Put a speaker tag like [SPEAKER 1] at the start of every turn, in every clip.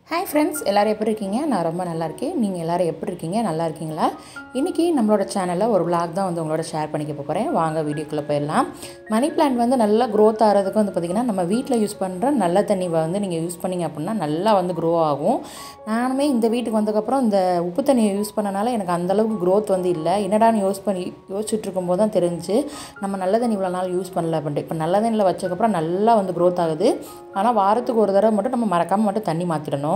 [SPEAKER 1] hi friends எல்லோரும் எப்படி இருக்கீங்க நான் ரொம்ப நல்லா இருக்கேன் நீங்கள் எல்லோரும் எப்படி இருக்கீங்க நல்லா இருக்கீங்களா இன்றைக்கி நம்மளோட சேனலில் ஒரு vlog தான் வந்து உங்களோட ஷேர் பண்ணிக்க போகிறேன் வாங்க வீடியோக்குள்ளே போயிடலாம் மணி பிளான்ட் வந்து நல்லா க்ரோத் ஆகிறதுக்கு வந்து பார்த்திங்கன்னா நம்ம வீட்டில் யூஸ் பண்ணுற நல்ல தண்ணி வந்து நீங்கள் யூஸ் பண்ணீங்க அப்படின்னா நல்லா வந்து க்ரோ ஆகும் நானுமே இந்த வீட்டுக்கு வந்ததுக்கப்புறம் இந்த உப்பு தண்ணியை யூஸ் பண்ணனால எனக்கு அந்தளவுக்கு க்ரோத் வந்து இல்லை என்னடான்னு யோஸ் பண்ணி யோசிச்சுட்டு இருக்கும்போது தான் தெரிஞ்சு நம்ம நல்ல தண்ணி இவ்வளோ நாள் யூஸ் பண்ணல அப்படின்ட்டு இப்போ நல்ல தண்ணியில் வச்சதுக்கப்புறம் நல்லா வந்து க்ரோத் ஆகுது ஆனால் வாரத்துக்கு ஒரு தடவை மட்டும் நம்ம மறக்காமல் மட்டும் தண்ணி மாற்றிடணும்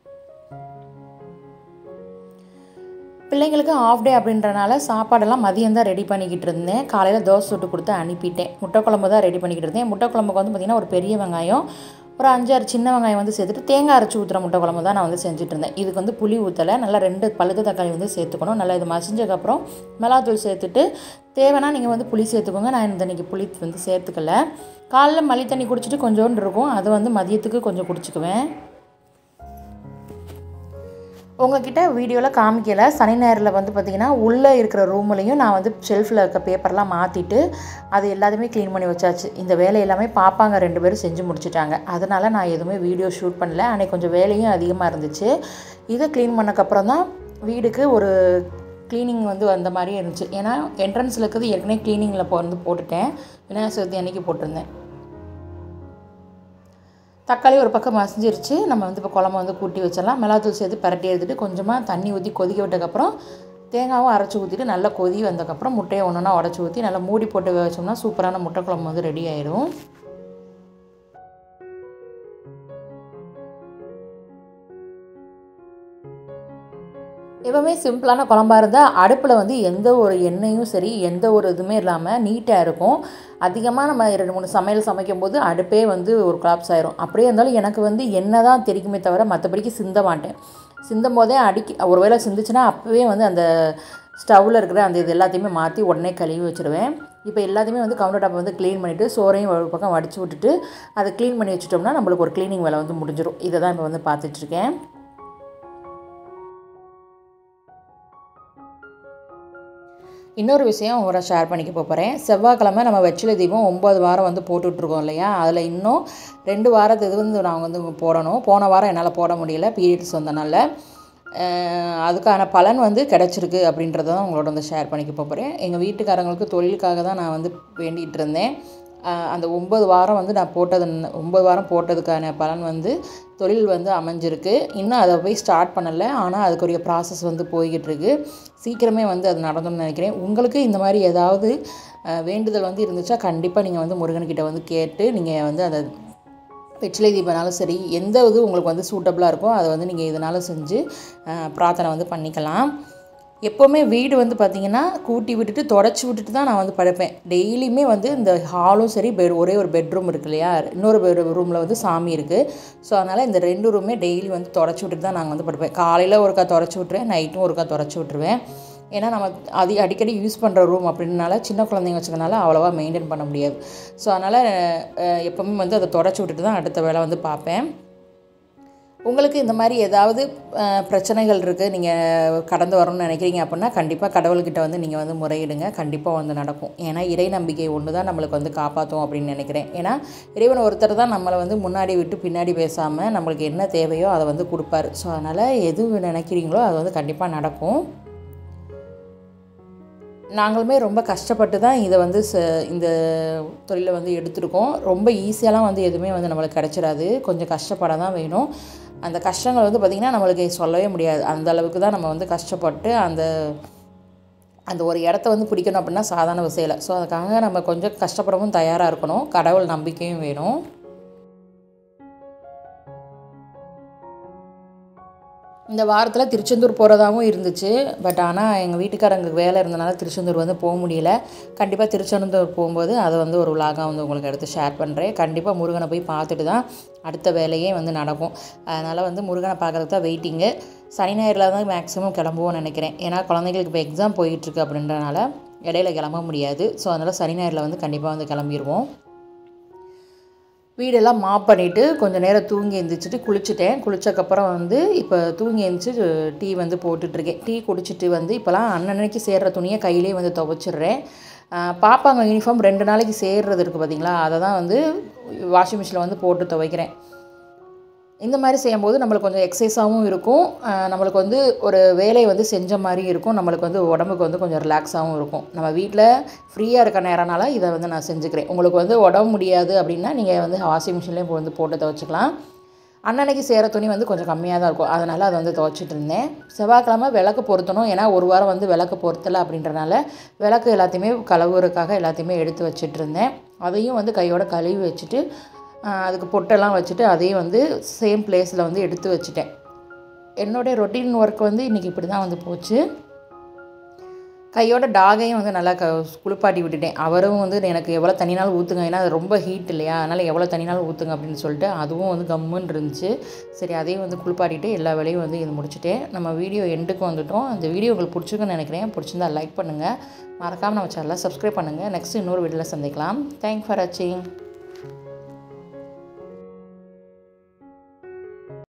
[SPEAKER 1] பிள்ளைங்களுக்கு ஆஃப் டே அப்படின்றனால சாப்பாடெல்லாம் மதியம் தான் ரெடி பண்ணிக்கிட்டு இருந்தேன் காலையில் தோசை சுட்டு கொடுத்து அனுப்பிட்டேன் முட்டை குழம்பு தான் ரெடி பண்ணிக்கிட்டு இருந்தேன் முட்டை குழம்புக்கு வந்து பார்த்திங்கன்னா ஒரு பெரிய வெங்காயம் ஒரு அஞ்சாறு சின்ன வெங்காயம் வந்து சேர்த்துட்டு தேங்காய் அரைச்சி ஊற்றுற முட்டை குழம்பு தான் நான் வந்து செஞ்சுட்டு இருந்தேன் இதுக்கு வந்து புளி ஊற்றலை நல்லா ரெண்டு பழுத்த தக்காளி வந்து சேர்த்துக்கணும் நல்லா இது மசிஞ்சதுக்கப்புறம் மிளகாத்தூள் சேர்த்துட்டு தேவைன்னா நீங்கள் வந்து புளி சேர்த்துக்கோங்க நான் இந்த இன்றைக்கி புளி வந்து சேர்த்துக்கல காலைல மல்லி தண்ணி குடிச்சிட்டு கொஞ்சோண்டு இருக்கும் அது வந்து மதியத்துக்கு கொஞ்சம் குடிச்சிக்குவேன் உங்ககிட்ட வீடியோவில் காமிக்கல சனி ஞாயிறில் வந்து பார்த்திங்கன்னா உள்ளே இருக்கிற ரூம்லையும் நான் வந்து ஷெல்ஃபில் இருக்க பேப்பர்லாம் மாற்றிட்டு அது எல்லாத்தையுமே க்ளீன் பண்ணி வச்சாச்சு இந்த வேலை எல்லாமே பாப்பாங்க ரெண்டு பேரும் செஞ்சு முடிச்சிட்டாங்க அதனால் நான் எதுவுமே வீடியோ ஷூட் பண்ணல அன்றைக்கி கொஞ்சம் வேலையும் அதிகமாக இருந்துச்சு இதை க்ளீன் பண்ணக்கப்புறம் தான் வீடுக்கு ஒரு க்ளீனிங் வந்து வந்த மாதிரியே இருந்துச்சு ஏன்னா என்ட்ரன்ஸில் இருக்கிறது ஏற்கனவே க்ளீனிங்கில் போ வந்து போட்டுட்டேன் விநாயகர் சதுர்த்தி அன்றைக்கி போட்டிருந்தேன் தக்காளி ஒரு பக்கம் மசிஞ்சிருச்சு நம்ம வந்து இப்போ குழம்பு வந்து கூட்டி வச்சிடலாம் மிளகாத்தூள் சேர்த்து பரட்டி எடுத்துட்டு கொஞ்சமாக தண்ணி ஊற்றி கொதிக்க விட்டதுக்கப்புறம் தேங்காவும் அரைச்சி ஊற்றிட்டு நல்லா கொதி வந்ததுக்கப்புறம் முட்டையை ஒன்று ஒன்றா உடச்சி ஊற்றி நல்லா மூடி போட்டு வச்சோம்னா சூப்பரான முட்டை குழம்பு வந்து ரெடி ஆயிடும் எப்பவுமே சிம்பிளான குழம்பா இருந்தால் அடுப்பில் வந்து எந்த ஒரு எண்ணெயும் சரி எந்த ஒரு இதுவுமே இல்லாமல் நீட்டாக இருக்கும் அதிகமாக நம்ம ரெண்டு மூணு சமையல் சமைக்கும் போது அடுப்பே வந்து ஒரு கிளாப்ஸ் ஆயிரும் அப்படியே இருந்தாலும் எனக்கு வந்து எண்ணெய் தான் தெரிக்குமே தவிர மற்றபடிக்கு சிந்த மாட்டேன் சிந்தும் போதே அடிக்கி ஒருவேளை சிந்துச்சுன்னா அப்போவே வந்து அந்த ஸ்டவ்வில் இருக்கிற அந்த இது எல்லாத்தையுமே மாற்றி உடனே கழுவி வச்சுருவேன் இப்போ எல்லாத்தையுமே வந்து கவுண்டர் டாப்பை வந்து க்ளீன் பண்ணிவிட்டு சோறையும் ஒரு பக்கம் வடித்து விட்டுட்டு அதை க்ளீன் பண்ணி வச்சுட்டோம்னா நம்மளுக்கு ஒரு க்ளீனிங் வேலை வந்து முடிஞ்சிடும் இதை தான் இப்போ வந்து பார்த்துட்ருக்கேன் இன்னொரு விஷயம் உங்களோட ஷேர் பண்ணிக்க போகிறேன் செவ்வாய்க்கிழமை நம்ம வெற்றிலை தீபம் ஒம்பது வாரம் வந்து போட்டுட்ருக்கோம் இல்லையா அதில் இன்னும் ரெண்டு வாரத்து இது வந்து நாங்கள் வந்து போடணும் போன வாரம் என்னால் போட முடியல பீரியட்ஸ் வந்தனால அதுக்கான பலன் வந்து கிடச்சிருக்கு அப்படின்றத தான் உங்களோட வந்து ஷேர் பண்ணிக்க போகிறேன் எங்கள் வீட்டுக்காரங்களுக்கு தொழிலுக்காக தான் நான் வந்து வேண்டிகிட்டு இருந்தேன் அந்த ஒம்பது வாரம் வந்து நான் போட்டது ஒம்பது வாரம் போட்டதுக்கான பலன் வந்து தொழில் வந்து அமைஞ்சிருக்கு இன்னும் அதை போய் ஸ்டார்ட் பண்ணலை ஆனால் அதுக்குரிய ப்ராசஸ் வந்து போய்கிட்டு இருக்கு சீக்கிரமே வந்து அது நடந்தும்னு நினைக்கிறேன் உங்களுக்கு இந்த மாதிரி ஏதாவது வேண்டுதல் வந்து இருந்துச்சா கண்டிப்பாக நீங்கள் வந்து முருகன்கிட்ட வந்து கேட்டு நீங்கள் வந்து அதை வெற்றிலை தீபனாலும் சரி எந்த இது உங்களுக்கு வந்து சூட்டபுளாக இருக்கோ அதை வந்து நீங்கள் இதனால செஞ்சு பிரார்த்தனை வந்து பண்ணிக்கலாம் எப்போவுமே வீடு வந்து பார்த்திங்கன்னா கூட்டி விட்டுட்டு தொடச்சி விட்டுட்டு தான் நான் வந்து படுப்பேன் டெய்லியுமே வந்து இந்த ஹாலும் சரி பெட் ஒரே ஒரு பெட்ரூம் இருக்கு இல்லையா இன்னொரு பெட் ரூமில் வந்து சாமி இருக்குது ஸோ அதனால் இந்த ரெண்டு ரூமே டெய்லி வந்து தொடச்சி விட்டுட்டு தான் நாங்கள் வந்து படுப்பேன் காலையில் ஒருக்கா தொடச்சி விட்ருவேன் நைட்டும் ஒருக்கா தொடச்சி விட்ருவேன் ஏன்னா நம்ம அது அடிக்கடி யூஸ் பண்ணுற ரூம் அப்படின்னால சின்ன குழந்தைங்க வச்சுக்கனால அவ்வளோவா மெயின்டைன் பண்ண முடியாது ஸோ அதனால் எப்போவுமே வந்து அதை தொடச்சி விட்டுட்டு தான் அடுத்த வேலை வந்து பார்ப்பேன் உங்களுக்கு இந்த மாதிரி ஏதாவது பிரச்சனைகள் இருக்குது நீங்கள் கடந்து வரணும்னு நினைக்கிறீங்க அப்படின்னா கண்டிப்பாக கடவுள்கிட்ட வந்து நீங்கள் வந்து முறையிடுங்க கண்டிப்பாக வந்து நடக்கும் ஏன்னா இறை நம்பிக்கை ஒன்று தான் நம்மளுக்கு வந்து காப்பாற்றும் அப்படின்னு நினைக்கிறேன் ஏன்னா இறைவன் ஒருத்தர் தான் நம்மளை வந்து முன்னாடி விட்டு பின்னாடி பேசாமல் நம்மளுக்கு என்ன தேவையோ அதை வந்து கொடுப்பாரு ஸோ அதனால் எது நினைக்கிறீங்களோ அது வந்து கண்டிப்பாக நடக்கும் நாங்களுமே ரொம்ப கஷ்டப்பட்டு தான் இதை வந்து ச இந்த தொழிலை வந்து எடுத்திருக்கோம் ரொம்ப ஈஸியாலாம் வந்து எதுவுமே வந்து நம்மளுக்கு கிடச்சிடாது கொஞ்சம் கஷ்டப்பட தான் வேணும் அந்த கஷ்டங்கள் வந்து பார்த்திங்கன்னா நம்மளுக்கு சொல்லவே முடியாது அந்த அளவுக்கு தான் நம்ம வந்து கஷ்டப்பட்டு அந்த அந்த ஒரு இடத்த வந்து பிடிக்கணும் அப்படின்னா சாதாரண விஷயம் இல்லை ஸோ அதுக்காக நம்ம கொஞ்சம் கஷ்டப்படவும் தயாராக இருக்கணும் கடவுள் நம்பிக்கையும் வேணும் இந்த வாரத்தில் திருச்செந்தூர் போகிறதாவும் இருந்துச்சு பட் ஆனால் எங்கள் வீட்டுக்காரங்களுக்கு வேலை இருந்தனால திருச்செந்தூர் வந்து போக முடியல கண்டிப்பாக திருச்செந்தூர் போகும்போது அதை வந்து ஒரு விலாகாக வந்து உங்களுக்கு எடுத்து ஷேர் பண்ணுறேன் கண்டிப்பாக முருகனை போய் பார்த்துட்டு தான் அடுத்த வேலையே வந்து நடக்கும் அதனால் வந்து முருகனை பார்க்குறதுக்கு தான் வெயிட்டிங்கு சனி ஞாயிறில் தான் மேக்ஸிமம் கிளம்புவோம்னு நினைக்கிறேன் ஏன்னா குழந்தைங்களுக்கு இப்போ எக்ஸாம் போயிட்டுருக்கு அப்படின்றனால இடையில கிளம்ப முடியாது ஸோ அதனால் சனி ஞாயிறில் வந்து கண்டிப்பாக வந்து கிளம்பிடுவோம் வீடெல்லாம் மாப் பண்ணிவிட்டு கொஞ்சம் நேரம் தூங்கி எழுந்திரிச்சிட்டு குளிச்சுட்டேன் குளிச்சக்கப்புறம் வந்து இப்போ தூங்கி எழுந்திரிச்சு டீ வந்து போட்டுட்ருக்கேன் டீ குடிச்சிட்டு வந்து இப்போலாம் அன்னன்னைக்கு சேர்கிற துணியை கையிலே வந்து துவைச்சிடுறேன் பாப்பாங்க யூனிஃபார்ம் ரெண்டு நாளைக்கு சேர்றது இருக்குது பார்த்தீங்களா அதை தான் வந்து வாஷிங் மிஷினில் வந்து போட்டு துவைக்கிறேன் இந்த மாதிரி செய்யும்போது நம்மளுக்கு கொஞ்சம் எக்ஸசைஸாகவும் இருக்கும் அஹ் நம்மளுக்கு வந்து ஒரு வேலையை வந்து செஞ்ச மாதிரி இருக்கும் நம்மளுக்கு வந்து உடம்புக்கு வந்து கொஞ்சம் ரிலாக்ஸாகவும் இருக்கும் நம்ம வீட்டில் ஃப்ரீயாக இருக்க நேரனால இதை வந்து நான் செஞ்சுக்கிறேன் உங்களுக்கு வந்து உடம்பு முடியாது அப்படின்னா நீங்கள் வந்து வாஷிங் மிஷின்லேயே இப்போ வந்து போட்டு துவச்சிக்கலாம் அன்னன்னைக்கு சேர துணி வந்து கொஞ்சம் கம்மியாக தான் இருக்கும் அதனால் அதை வந்து துவைச்சிட்டு இருந்தேன் செவ்வாய்க்கிழமை விளக்கு பொருத்தணும் ஏன்னா ஒரு வாரம் வந்து விளக்கு பொருத்தலை அப்படின்றனால விளக்கு எல்லாத்தையுமே கழுவுறதுக்காக எல்லாத்தையுமே எடுத்து வச்சிட்டு இருந்தேன் அதையும் வந்து கையோட கழுவி வச்சுட்டு ஆஹ், அதுக்கு பொட்டெல்லாம் வச்சுட்டு அதையும் வந்து சேம் பிளேஸில் வந்து எடுத்து வச்சுட்டேன் என்னுடைய ரொட்டீன் ஒர்க் வந்து இன்றைக்கி இப்படி தான் வந்து போச்சு கையோட டாகையும் வந்து நல்லா க குளிப்பாட்டி விட்டுட்டேன் அவரும் வந்து எனக்கு எவ்வளோ தண்ணினாலும் ஊற்றுங்க ஏன்னா அது ரொம்ப ஹீட் இல்லையா அதனால் எவ்வளோ தண்ணினாலும் ஊற்றுங்க அப்படின்னு சொல்லிட்டு அதுவும் வந்து கம்முன்னு இருந்துச்சு சரி அதையும் வந்து குளிப்பாட்டிட்டு எல்லா வேலையும் வந்து இது முடிச்சுட்டேன் நம்ம வீடியோ எண்டுக்கு வந்துட்டோம் அந்த வீடியோ உங்களுக்கு பிடிச்சிருக்குன்னு நினைக்கிறேன் பிடிச்சிருந்தா லைக் பண்ணுங்கள் மறக்காமல் நம்ம சேனலை சப்ஸ்கிரைப் பண்ணுங்கள் நெக்ஸ்ட் இன்னொரு வீடியோவில் சந்திக்கலாம் தேங்க் ஃபார் வாட்சிங்